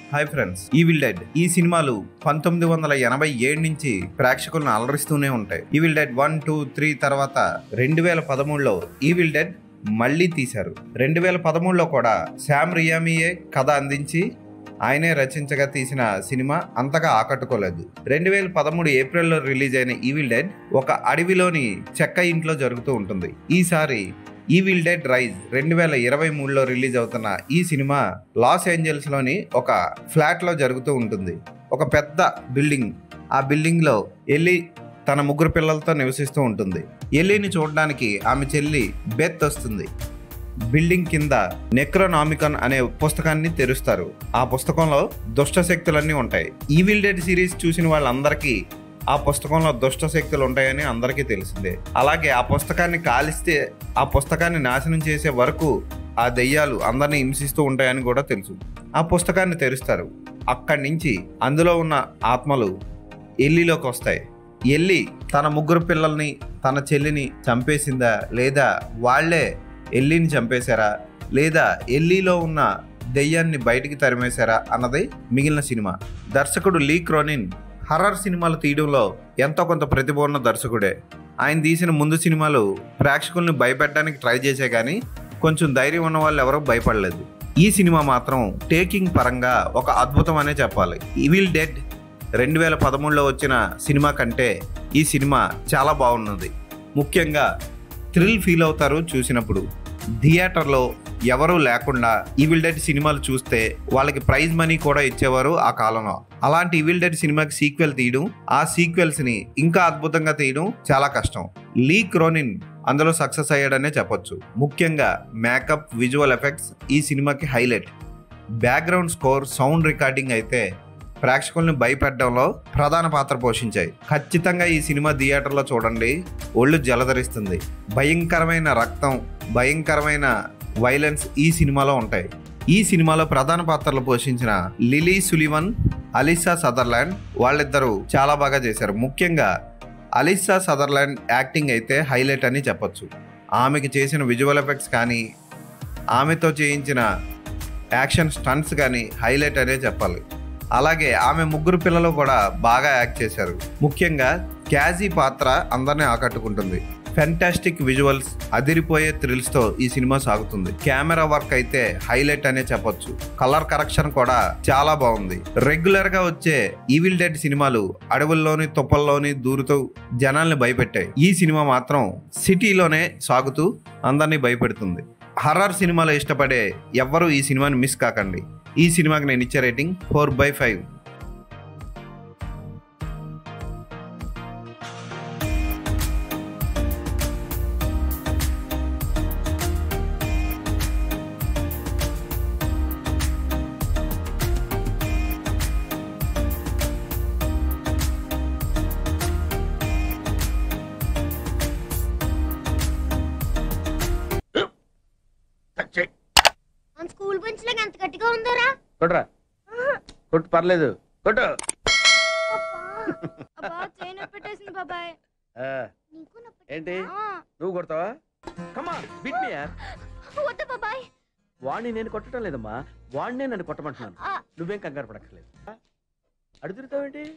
hi friends evil dead ఈ సినిమాలు పంతొమ్మిది వందల ఎనభై ఏడు నుంచి ప్రేక్షకులను అలరిస్తూనే ఉంటాయి evil dead one two three తర్వాత రెండు వేల పదమూడులో ఈవిల్ డెడ్ మళ్ళీ తీశారు రెండు వేల పదమూడులో కూడా శామ్ రియామియే కథ అందించి ఆయనే రచించగా తీసిన సినిమా అంతగా ఆకట్టుకోలేదు రెండు వేల పదమూడు ఏప్రిల్లో రిలీజ్ అయిన ఈవిల్ డెడ్ ఒక అడవిలోని చెక్క ఇంట్లో జరుగుతూ ఉంటుంది ఈసారి ఈవిల్ డెడ్ రైజ్ రెండు వేల ఇరవై మూడులో రిలీజ్ అవుతున్న ఈ సినిమా లాస్ ఏంజల్స్ లోని ఒక ఫ్లాట్ లో జరుగుతూ ఉంటుంది ఒక పెద్ద బిల్డింగ్ ఆ బిల్డింగ్ లో ఎల్లి తన ముగ్గురు పిల్లలతో నివసిస్తూ ఉంటుంది ఎల్లిని చూడడానికి ఆమె చెల్లి బెత్ వస్తుంది బిల్డింగ్ కింద నెక్రోనామికన్ అనే పుస్తకాన్ని తెరుస్తారు ఆ పుస్తకంలో దుష్ట శక్తులన్నీ ఉంటాయి ఈవిల్ డెడ్ సిరీస్ చూసిన వాళ్ళందరికీ ఆ పుస్తకంలో దుష్ట శక్తులు ఉంటాయని అందరికీ తెలిసిందే అలాగే ఆ పుస్తకాన్ని కాలిస్తే ఆ పుస్తకాన్ని నాశనం చేసే వరకు ఆ దెయ్యాలు అందరిని హింసిస్తూ ఉంటాయని కూడా తెలుసు ఆ పుస్తకాన్ని తెరుస్తారు అక్కడి నుంచి అందులో ఉన్న ఆత్మలు ఎల్లిలోకి వస్తాయి ఎల్లి తన ముగ్గురు పిల్లల్ని తన చెల్లిని చంపేసిందా లేదా వాళ్ళే ఎల్లిని చంపేశారా లేదా ఎల్లీలో ఉన్న దెయ్యాన్ని బయటికి తరిమేశారా అన్నది మిగిలిన సినిమా దర్శకుడు లీ క్రోనిన్ హర్రర్ సినిమాలు తీయడంలో ఎంతో కొంత ప్రతిభ ఉన్న దర్శకుడే ఆయన తీసిన ముందు సినిమాలు ప్రేక్షకుల్ని భయపెట్టడానికి ట్రై చేసే కానీ కొంచెం ధైర్యం ఉన్న వాళ్ళు ఎవరూ భయపడలేదు ఈ సినిమా మాత్రం టేకింగ్ పరంగా ఒక అద్భుతం అనే చెప్పాలి ఈవిల్ డెడ్ రెండు వేల పదమూడులో వచ్చిన సినిమా కంటే ఈ సినిమా చాలా బాగున్నది ముఖ్యంగా థ్రిల్ ఫీల్ అవుతారు చూసినప్పుడు థియేటర్లో ఎవరూ లేకుండా ఈవిల్ డెడ్ సినిమాలు చూస్తే వాళ్ళకి ప్రైజ్ మనీ కూడా ఇచ్చేవారు ఆ కాలంలో అలాంటి ఈవిల్ డెడ్ సినిమాకి సీక్వెల్ తీయడం ఆ సీక్వెల్స్ ని ఇంకా అద్భుతంగా తీయడం చాలా కష్టం లీ క్రోనిన్ అందులో సక్సెస్ అయ్యాడనే చెప్పొచ్చు ముఖ్యంగా మేకప్ విజువల్ ఎఫెక్ట్స్ ఈ సినిమాకి highlight background score sound recording అయితే ప్రేక్షకుల్ని భయపెట్టడంలో ప్రధాన పాత్ర పోషించాయి ఖచ్చితంగా ఈ సినిమా థియేటర్లో చూడండి ఒళ్ళు జలధరిస్తుంది భయంకరమైన రక్తం భయంకరమైన వైలెన్స్ ఈ సినిమాలో ఉంటాయి ఈ సినిమాలో ప్రధాన పాత్రలు పోషించిన లిలీ సులివన్ అలిసా సదర్లాండ్ వాళ్ళిద్దరూ చాలా బాగా చేశారు ముఖ్యంగా అలిసా సదర్లాండ్ యాక్టింగ్ అయితే హైలైట్ అని చెప్పొచ్చు ఆమెకి చేసిన విజువల్ ఎఫెక్ట్స్ కానీ ఆమెతో చేయించిన యాక్షన్ స్టంట్స్ కానీ హైలైట్ అనే చెప్పాలి అలాగే ఆమె ముగ్గురు పిల్లలు కూడా బాగా యాక్ట్ చేశారు ముఖ్యంగా క్యాజీ పాత్ర అందరినీ ఆకట్టుకుంటుంది ఫెంటాస్టిక్ విజువల్స్ అదిరిపోయే థ్రిల్స్ తో ఈ సినిమా సాగుతుంది కెమెరా వర్క్ అయితే హైలైట్ అనే చెప్పొచ్చు కలర్ కరెక్షన్ కూడా చాలా బాగుంది రెగ్యులర్ గా వచ్చే ఈవిల్ డెడ్ సినిమాలు అడవుల్లోని తుప్పల్లోని దూరుతూ జనాల్ని భయపెట్టాయి ఈ సినిమా మాత్రం సిటీలోనే సాగుతూ అందరినీ భయపెడుతుంది హర్రర్ సినిమాలు ఇష్టపడే ఎవ్వరూ ఈ సినిమాని మిస్ కాకండి ఈ సినిమాకి నేను ఇచ్చే రేటింగ్ ఫోర్ బై ఫైవ్ మన స్కూల్ బెంచ్ లాగా ఎంత గట్టిగా ఉందరా కొట్రా కొట్టు పర్లేదు కొట్టు అబ్బా చైన్ పెట్టేసింది బాబాయ్ ఆ, నీకు నొప్పి ఏంటి ఆ, నువ్వు కొడతావా కమా బిట్ మీ యార్ వద్దు బాబాయ్ వాడిని నేను కొట్టడం లేదమ్మా వాడినే నన్ను కొట్టమంటున్నాను ఆ, నువ్వేం కంగారు పడక్కర్లేదు అడుగుతావేంటి